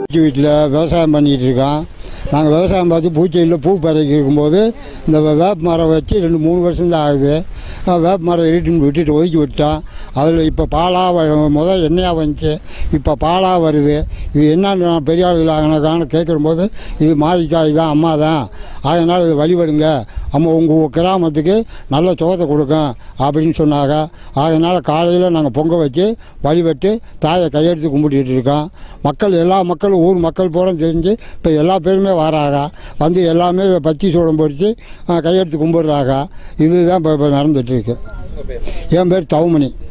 பூச்சி வீட்டில் விவசாயம் பண்ணிகிட்டு இருக்கோம் நாங்கள் விவசாயம் பார்த்து பூச்செடியில் பூ பறக்கி இருக்கும்போது இந்த வே- வேப்ப மரம் வச்சு ரெண்டு மூணு வருஷம் தான் ஆகுது அஹ் வேப்ப மரம் இருட்டுன்னு விட்டுட்டு ஒதுக்கி விட்டோம் அதில் இப்போ பாலாக முதல் எண்ணெயாக வந்துச்சு இப்போ பாலாக வருது இது என்னன்னு நான் பெரிய ஆளுகள் ஆகினாக்கான கேட்கும்போது இது மாரிக்காய் தான் அம்மா தான் அதனால் இது வழிபடுங்க அம்மா உங்கள் கிராமத்துக்கு நல்ல சுகத்தை கொடுக்கும் அப்படின்னு சொன்னாங்க அதனால் காலையில் நாங்கள் பொங்க வச்சு வழிபட்டு தாயை கையெடுத்து கும்பிட்டுட்டு இருக்கோம் மக்கள் எல்லா மக்களும் ஊர் மக்கள் பூரா தெரிஞ்சு இப்போ எல்லா பேருமே வராங்க வந்து எல்லாமே பச்சி சோளம் பொறித்து கையெடுத்து கும்பிடுறாங்க இதுதான் இப்போ இப்போ நடந்துகிட்ருக்கு என் பேர் தவமணி